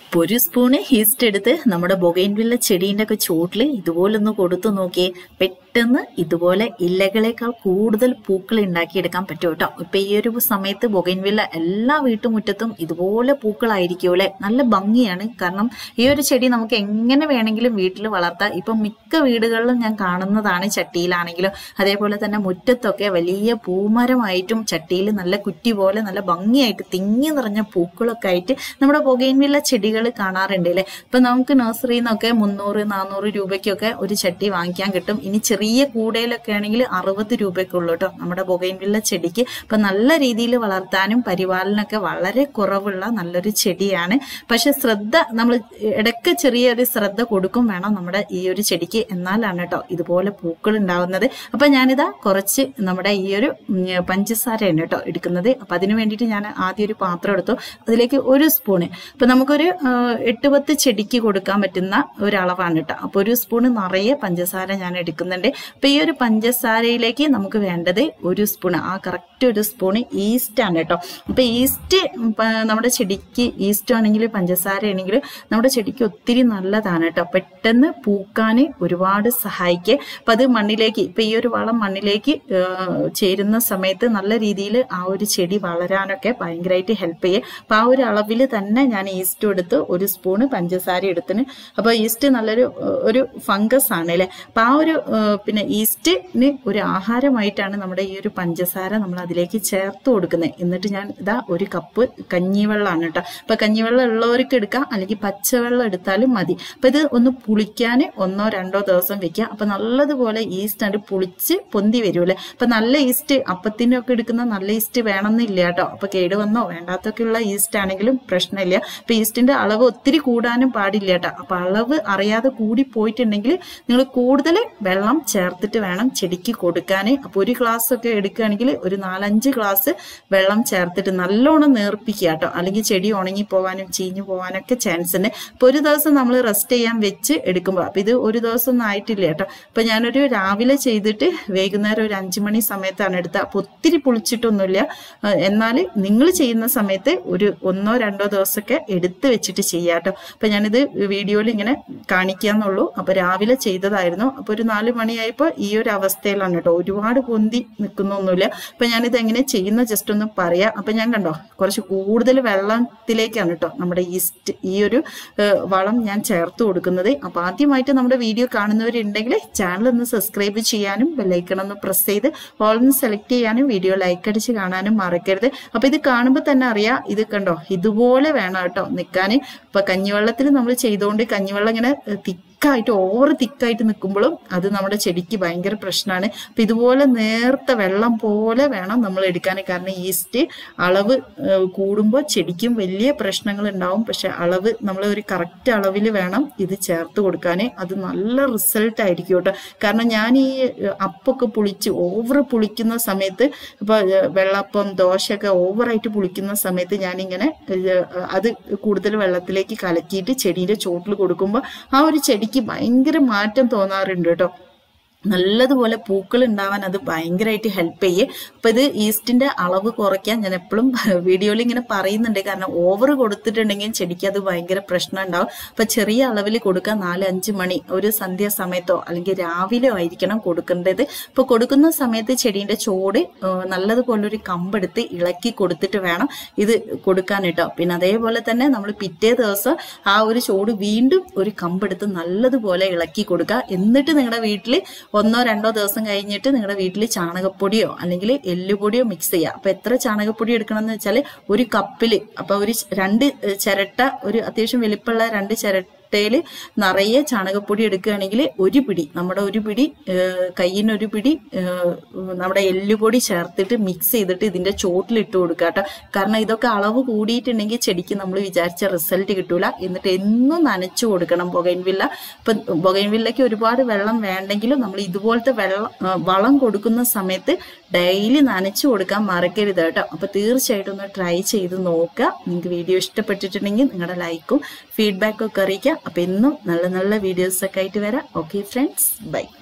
അപ്പൊ ഒരു spoon east എടുത്ത് നമ്മുടെ ബൊഗൈൻവില്ല ചെടീൻ്റെ ഒക്കെ ചുവട്ടിൽ ഇതുപോലൊന്ന് കൊടുത്തു നോക്കിയേ പെട്ടെന്ന് ഇതുപോലെ ഇലകളേക്കാൾ കൂടുതൽ പൂക്കൾ ഉണ്ടാക്കിയെടുക്കാൻ പറ്റും കേട്ടോ ഇപ്പൊ ഈ ഒരു സമയത്ത് ബൊഗൈൻവില്ല എല്ലാ വീട്ടുമുറ്റത്തും ഇതുപോലെ പൂക്കളായിരിക്കും അല്ലെ നല്ല ഭംഗിയാണ് കാരണം ഈ ഒരു ചെടി നമുക്ക് എങ്ങനെ വേണമെങ്കിലും വീട്ടിൽ വളർത്താം ഇപ്പൊ മിക്ക വീടുകളിലും ഞാൻ കാണുന്നതാണ് ചട്ടിയിലാണെങ്കിലും അതേപോലെ തന്നെ മുറ്റത്തൊക്കെ വലിയ പൂമരമായിട്ടും ചട്ടിയിൽ നല്ല കുറ്റി പോലെ നല്ല ഭംഗിയായിട്ട് തിങ്ങി നിറഞ്ഞ പൂക്കളൊക്കെ ആയിട്ട് നമ്മുടെ ബൊഗൈൻവില്ല ചെടികൾ കാണാറുണ്ട് അല്ലേ ഇപ്പൊ നമുക്ക് നഴ്സറിയിൽ നിന്നൊക്കെ മുന്നൂറ് നാനൂറ് രൂപയ്ക്കൊക്കെ ഒരു ചട്ടി വാങ്ങിക്കാൻ കിട്ടും ഇനി ചെറിയ കൂടയിലൊക്കെ ആണെങ്കിൽ അറുപത് രൂപയ്ക്ക് ഉള്ളൂ കേട്ടോ നമ്മുടെ ബൊഗൈൻവില്ല ചെടിക്ക് ഇപ്പൊ നല്ല രീതിയിൽ വളർത്താനും പരിപാലനമൊക്കെ വളരെ കുറവുള്ള നല്ലൊരു ചെടിയാണ് പക്ഷെ ശ്രദ്ധ നമ്മൾ ഇടയ്ക്ക് ചെറിയൊരു ശ്രദ്ധ കൊടുക്കും വേണം നമ്മുടെ ഈ ഒരു ചെടിക്ക് എന്നാലാണ് കേട്ടോ ഇതുപോലെ പൂക്കൾ ഉണ്ടാവുന്നത് അപ്പൊ ഞാനിതാ കുറച്ച് നമ്മുടെ ഈ ഒരു ഉം, പഞ്ചസാരയാണ് കേട്ടോ എടുക്കുന്നത് അപ്പൊ അതിന് വേണ്ടിയിട്ട് ഞാൻ ആദ്യം ഒരു പാത്രം എടുത്തു അതിലേക്ക് ഒരു സ്പൂണ് അപ്പൊ നമുക്കൊരു ആ, എട്ട് പത്ത് ചെടിക്ക് കൊടുക്കാൻ പറ്റുന്ന ഒരു അളവാണ് കേട്ടോ അപ്പൊ ഒരു സ്പൂണ് നിറയെ പഞ്ചസാര ഞാൻ എടുക്കുന്നുണ്ട് അപ്പൊ ഈ ഒരു പഞ്ചസാരയിലേക്ക് നമുക്ക് വേണ്ടത് ഒരു സ്പൂണ് ആ കറക്റ്റ് ഒരു സ്പൂണ് ഈസ്റ്റ് ആണ് കേട്ടോ അപ്പൊ ഈസ്റ്റ് നമ്മുടെ ചെടിക്ക് ഈസ്റ്റ് ആണെങ്കിൽ പഞ്ചസാര ആണെങ്കിൽ നമ്മുടെ ചെടിക്ക് ഒത്തിരി നല്ലതാണ് കേട്ടോ പെട്ടെന്ന് പൂക്കാൻ ഒരുപാട് സഹായിക്കുക അപ്പൊ അത് മണ്ണിലേക്ക് ഇപ്പൊ ഈ ഒരു വളം മണ്ണിലേക്ക് ആ, ചേരുന്ന സമയത്ത് നല്ല രീതിയിൽ ആ ഒരു ചെടി വളരാനൊക്കെ ഭയങ്കരമായിട്ട് ഹെൽപ്പ് ചെയ്യും അപ്പൊ ആ ഒരു അളവിൽ തന്നെ ഞാൻ ഈസ്റ്റ് എടുത്ത് ഒരു സ്പൂണ് പഞ്ചസാര എടുത്തിന് അപ്പൊ ഈസ്റ്റ് നല്ലൊരു ആ, ഒരു ഫംഗസ് ആണ് അല്ലെ അപ്പൊ ആ ഒരു ആ, പിന്നെ ഈസ്റ്റിന് ഒരു ആഹാരമായിട്ടാണ് നമ്മുടെ ഈ ഒരു പഞ്ചസാര നമ്മൾ അതിലേക്ക് ചേർത്ത് കൊടുക്കുന്നത് എന്നിട്ട് ഞാൻ ഇതാ ഒരു കപ്പ് കഞ്ഞിവെള്ളമാണ് കേട്ടോ അപ്പൊ കഞ്ഞിവെള്ളം ഉള്ളവർക്ക് എടുക്കാം അല്ലെങ്കിൽ പച്ചവെള്ളം എടുത്താലും മതി അപ്പൊ ഇത് ഒന്ന് പുളിക്കാൻ ഒന്നോ രണ്ടോ ദിവസം വെക്കുക അപ്പൊ നല്ലതുപോലെ ഈസ്റ്റ് ആണ് പുളിച്ച് പൊന്തി വരൂല്ലേ അപ്പൊ നല്ല ഈസ്റ്റ് അപ്പത്തിനൊക്കെ എടുക്കുന്ന നല്ല ഈസ്റ്റ് വേണമെന്നില്ല കേട്ടോ അപ്പൊ കേടുവന്നോ വേണ്ടാത്തൊക്കെ ഉള്ള ഈസ്റ്റ് ആണെങ്കിലും പ്രശ്നമില്ല അപ്പൊ ഈസ്റ്റിന്റെ അളവ് ഒത്തിരി കൂടാനും പാടില്ല കേട്ടോ അപ്പൊ അളവ് അറിയാതെ കൂടി പോയിട്ടുണ്ടെങ്കിൽ നിങ്ങൾ കൂടുതൽ വെള്ളം ചേർത്തിട്ട് വേണം ചെടിക്ക് കൊടുക്കാൻ അപ്പൊ ഒരു ഗ്ലാസ് ഒക്കെ എടുക്കുകയാണെങ്കിൽ ഒരു നാലഞ്ച് ഗ്ലാസ് വെള്ളം ചേർത്തിട്ട് നല്ലോണം നേർപ്പിക്കുക കേട്ടോ അല്ലെങ്കിൽ ചെടി ഉണങ്ങി പോവാനും ചീഞ്ഞു പോവാനൊക്കെ ചാൻസ് ഉണ്ട് അപ്പൊ ഒരു ദിവസം നമ്മൾ റെസ്റ്റ് ചെയ്യാൻ വെച്ച് എടുക്കുമ്പോൾ അപ്പൊ ഇത് ഒരു ദിവസം ഒന്നും ആയിട്ടില്ല കേട്ടോ അപ്പൊ ഞാനൊരു രാവിലെ ചെയ്തിട്ട് വൈകുന്നേരം ഒരു അഞ്ചു മണി സമയത്താണ് എടുത്തത് അപ്പൊ ഒത്തിരി പുളിച്ചിട്ടൊന്നുമില്ല എന്നാൽ നിങ്ങൾ ചെയ്യുന്ന സമയത്ത് ഒരു ഒന്നോ രണ്ടോ ദിവസമൊക്കെ എടുത്ത് വെച്ചിട്ട് ചെയ്യാം കേട്ടോ അപ്പൊ ഞാനിത് വീഡിയോയിൽ ഇങ്ങനെ കാണിക്കാന്നുള്ളൂ അപ്പൊ രാവിലെ ചെയ്തതായിരുന്നു അപ്പൊ ഒരു നാല് മണിയായപ്പോൾ ഈ ഒരു അവസ്ഥയിലാണ് കേട്ടോ ഒരുപാട് പൊന്തി നിൽക്കുന്നൊന്നുമില്ല അപ്പൊ ഞാനിത് എങ്ങനെ ചെയ്യുന്ന ജസ്റ്റ് ഒന്ന് പറയാം അപ്പൊ ഞാൻ കണ്ടോ കുറച്ച് കൂടുതൽ വെള്ളത്തിലേക്കാണ് കേട്ടോ നമ്മുടെ ഈസ്റ്റ് ഈ ഒരു ഏഹ്, വളം ഞാൻ ചേർത്ത് കൊടുക്കുന്നത് അപ്പൊ ആദ്യമായിട്ട് നമ്മുടെ വീഡിയോ കാണുന്നവരുണ്ടെങ്കിൽ ചാനൽ ഒന്ന് സബ്സ്ക്രൈബ് ചെയ്യാനും ബെല്ലൈക്കൺ ഒന്ന് പ്രസ് ചെയ്ത് ഓൾ ഒന്ന് സെലക്ട് ചെയ്യാനും വീഡിയോ ലൈക്ക് അടിച്ച് കാണാനും മറക്കരുത് അപ്പൊ ഇത് കാണുമ്പോൾ തന്നെ അറിയാം ഇത് കണ്ടോ ഇതുപോലെ വേണം കേട്ടോ നിൽക്കാൻ ഇപ്പൊ കഞ്ഞിവെള്ളത്തിൽ നമ്മൾ ചെയ്തുകൊണ്ട് കഞ്ഞിവെള്ളം ഇങ്ങനെ തിക്കായിട്ട് ഓവർ തിക്കായിട്ട് നിൽക്കുമ്പോഴും അത് നമ്മുടെ ചെടിക്ക് ഭയങ്കര പ്രശ്നമാണ് അപ്പൊ ഇതുപോലെ നേർത്ത വെള്ളം പോലെ വേണം നമ്മൾ എടുക്കാൻ കാരണം ഈസ്റ്റ് അളവ് ഏഹ്, കൂടുമ്പോൾ ചെടിക്കും വലിയ പ്രശ്നങ്ങൾ ഉണ്ടാവും പക്ഷെ അളവ് നമ്മൾ ഒരു കറക്റ്റ് അളവിൽ വേണം ഇത് ചേർത്ത് കൊടുക്കാൻ അത് നല്ല റിസൾട്ട് ആയിരിക്കും കേട്ടോ കാരണം ഞാൻ ഈ ഏഹ്, അപ്പൊക്കെ പുളിച്ച് ഓവർ പുളിക്കുന്ന സമയത്ത് ഇപ്പൊ ഏഹ്, വെള്ളപ്പം ദോശയൊക്കെ ഓവറായിട്ട് പുളിക്കുന്ന സമയത്ത് ഞാനിങ്ങനെ ഏഹ്, അത് കൂടുതൽ വെള്ളത്തിലേക്ക് കലക്കിയിട്ട് ചെടീന്റെ ചോട്ടിൽ കൊടുക്കുമ്പോൾ ആ ഒരു ചെടിക്ക് ഭയങ്കര മാറ്റം തോന്നാറുണ്ട് കേട്ടോ നല്ലതുപോലെ പൂക്കൾ ഉണ്ടാവാൻ അത് ഭയങ്കരമായിട്ട് ഹെൽപ്പ് ചെയ്യും അപ്പൊ ഇത് ഈസ്റ്റിന്റെ അളവ് കുറയ്ക്കാൻ ഞാൻ എപ്പോഴും വീഡിയോയിൽ ഇങ്ങനെ പറയുന്നുണ്ട് കാരണം ഓവർ കൊടുത്തിട്ടുണ്ടെങ്കിൽ ചെടിക്ക് അത് ഭയങ്കര പ്രശ്നം ഉണ്ടാവും അപ്പൊ ചെറിയ അളവിൽ കൊടുക്കാൻ നാല് അഞ്ച് മണി ഒരു സന്ധ്യ സമയത്തോ അല്ലെങ്കിൽ രാവിലെ ആയിരിക്കണം കൊടുക്കേണ്ടത് ഇപ്പൊ കൊടുക്കുന്ന സമയത്ത് ചെടീന്റെ ചോട് ആ, നല്ലതുപോലെ ഒരു കമ്പെടുത്ത് ഇളക്കി കൊടുത്തിട്ട് വേണം ഇത് കൊടുക്കാൻ കേട്ടോ പിന്നെ അതേപോലെ തന്നെ നമ്മൾ പിറ്റേ ദിവസം ആ ഒരു ചോട് വീണ്ടും ഒരു കമ്പെടുത്ത് നല്ലതുപോലെ ഇളക്കി കൊടുക്കുക എന്നിട്ട് നിങ്ങളുടെ വീട്ടിൽ ഒന്നോ രണ്ടോ ദിവസം കഴിഞ്ഞിട്ട് നിങ്ങളുടെ വീട്ടിൽ ചാണകപ്പൊടിയോ അല്ലെങ്കിൽ എല്ലുപൊടിയോ മിക്സ് ചെയ്യുക അപ്പൊ എത്ര ചാണകപ്പൊടി എടുക്കണം എന്ന് വെച്ചാൽ ഒരു കപ്പില് അപ്പൊ ഒരു രണ്ട് ചിരട്ട ഒരു അത്യാവശ്യം വലിപ്പമുള്ള രണ്ട് ചിരട്ടയിൽ നിറയെ ചാണകപ്പൊടി എടുക്കുകയാണെങ്കിൽ ഒരു പിടി നമ്മുടെ ഒരു പിടി ഏഹ്, കയ്യിനൊരു പിടി ഏഹ്, നമ്മുടെ എല്ലുപൊടി ചേർത്തിട്ട് മിക്സ് ചെയ്തിട്ട് ഇതിന്റെ ചോട്ടിലിട്ട് കൊടുക്കുക കേട്ടോ കാരണം ഇതൊക്കെ അളവ് കൂടിയിട്ടുണ്ടെങ്കിൽ ചെടിക്ക് നമ്മൾ വിചാരിച്ച റിസൾട്ട് കിട്ടൂല എന്നിട്ട് എന്നും നനച്ചു കൊടുക്കണം ബൊഗൈൻവില്ല ഇപ്പൊ ബൊഗൈൻവില്ലയ്ക്ക് ഒരുപാട് വെള്ളം വേണ്ടെങ്കിലും നമ്മൾ ഇതുപോലത്തെ വെള്ളം ആ, വളം കൊടുക്കുന്ന സമയത്ത് ഡെയിലി നനച്ചു കൊടുക്കാൻ മറക്കരുത് കേട്ടോ അപ്പൊ തീർച്ചയായിട്ടും ഒന്ന് ട്രൈ ചെയ്ത് നോക്കുക നിങ്ങൾക്ക് വീഡിയോ ഇഷ്ടപ്പെട്ടിട്ടുണ്ടെങ്കിൽ നിങ്ങളുടെ ലൈക്കും ഫീഡ്ബാക്കും ഒക്കെ അറിയിക്കുക അപ്പൊ എന്നും നല്ല നല്ല വീഡിയോസ് ഒക്കെ ആയിട്ട് വരാം ഓക്കെ ഫ്രണ്ട്സ് ബൈ